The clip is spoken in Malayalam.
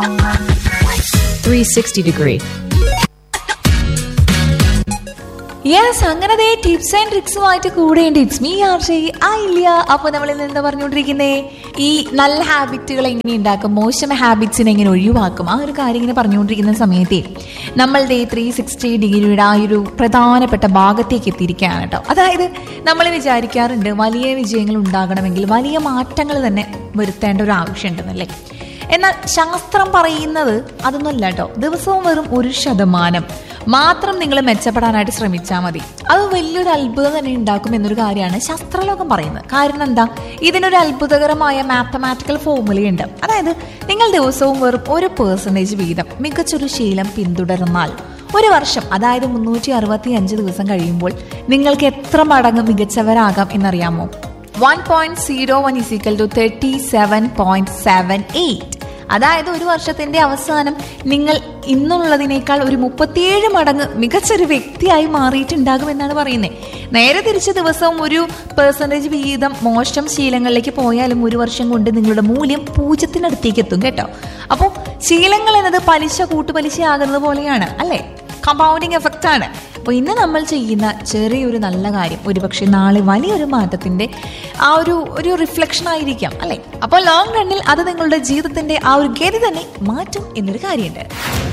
360 degree. യെസ് അങ്ങനെ ദേ ടിപ്സ് ആൻഡ് ട്രിക്സുമായിട്ട് കൂടെയുണ്ട് ഇറ്റ്സ് മീ ആർഷി ആ ഇല്ല അപ്പൊ നമ്മൾ ഇന്ന് എന്താ പറഞ്ഞുകൊണ്ടിരിക്കുന്നേ ഈ നല്ല ഹാബിറ്റുകൾ എങ്ങനെ ഉണ്ടാക്കും മോശം ഹാബിറ്റ്സിനെ എങ്ങനെ ഒഴിവാക്കും ആ ഒരു കാര്യം ഇങ്ങനെ പറഞ്ഞുകൊണ്ടിരിക്കുന്ന സമയത്തെ നമ്മൾ ദേ ത്രീ സിക്സ്റ്റി ഡിഗ്രിയുടെ ആ ഒരു പ്രധാനപ്പെട്ട ഭാഗത്തേക്ക് എത്തിയിരിക്കുകയാണ് കേട്ടോ അതായത് നമ്മൾ വിചാരിക്കാറുണ്ട് വലിയ വിജയങ്ങൾ ഉണ്ടാകണമെങ്കിൽ വലിയ മാറ്റങ്ങൾ തന്നെ വരുത്തേണ്ട ഒരു ആവശ്യമുണ്ടെന്നല്ലേ എന്നാൽ ശാസ്ത്രം പറയുന്നത് അതൊന്നുമല്ല കേട്ടോ ദിവസവും വെറും ഒരു ശതമാനം മാത്രം നിങ്ങൾ മെച്ചപ്പെടാനായിട്ട് ശ്രമിച്ചാൽ മതി അത് വലിയൊരു അത്ഭുതം തന്നെ ഉണ്ടാക്കും എന്നൊരു കാര്യമാണ് ശാസ്ത്രലോകം പറയുന്നത് കാരണം എന്താ ഇതിനൊരു അത്ഭുതകരമായ മാത്തമാറ്റിക്കൽ ഫോർമുലയുണ്ട് അതായത് നിങ്ങൾ ദിവസവും വെറും ഒരു പേഴ്സൻറ്റേജ് വീതം മികച്ചൊരു ശീലം പിന്തുടർന്നാൽ ഒരു വർഷം അതായത് മുന്നൂറ്റി അറുപത്തി അഞ്ച് ദിവസം കഴിയുമ്പോൾ നിങ്ങൾക്ക് എത്ര മടങ്ങ് മികച്ചവരാകാം എന്നറിയാമോ one point zero one equal to thirty seven point seven eight അതായത് ഒരു വർഷത്തിന്റെ അവസാനം നിങ്ങൾ ഇന്നുള്ളതിനേക്കാൾ ഒരു മുപ്പത്തിയേഴ് മടങ്ങ് മികച്ചൊരു വ്യക്തിയായി മാറിയിട്ടുണ്ടാകുമെന്നാണ് പറയുന്നത് നേരെ തിരിച്ച ദിവസവും ഒരു പെർസെൻറ്റേജ് വീതം മോശം ശീലങ്ങളിലേക്ക് പോയാലും ഒരു വർഷം കൊണ്ട് നിങ്ങളുടെ മൂല്യം പൂജ്യത്തിനടുത്തേക്ക് എത്തും കേട്ടോ അപ്പോൾ ശീലങ്ങൾ എന്നത് പലിശ കൂട്ടുപലിശ ആകുന്നത് പോലെയാണ് അല്ലേ കമ്പൗണ്ടിങ് എഫക്റ്റ് ആണ് അപ്പോൾ ഇന്ന് നമ്മൾ ചെയ്യുന്ന ചെറിയൊരു നല്ല കാര്യം ഒരുപക്ഷെ നാളെ വലിയൊരു മാറ്റത്തിന്റെ ആ ഒരു ഒരു റിഫ്ലക്ഷൻ ആയിരിക്കാം അല്ലെ അപ്പോൾ ലോങ് റണ്ണിൽ അത് നിങ്ങളുടെ ജീവിതത്തിന്റെ ആ ഒരു ഗതി തന്നെ മാറ്റും എന്നൊരു കാര്യമുണ്ട്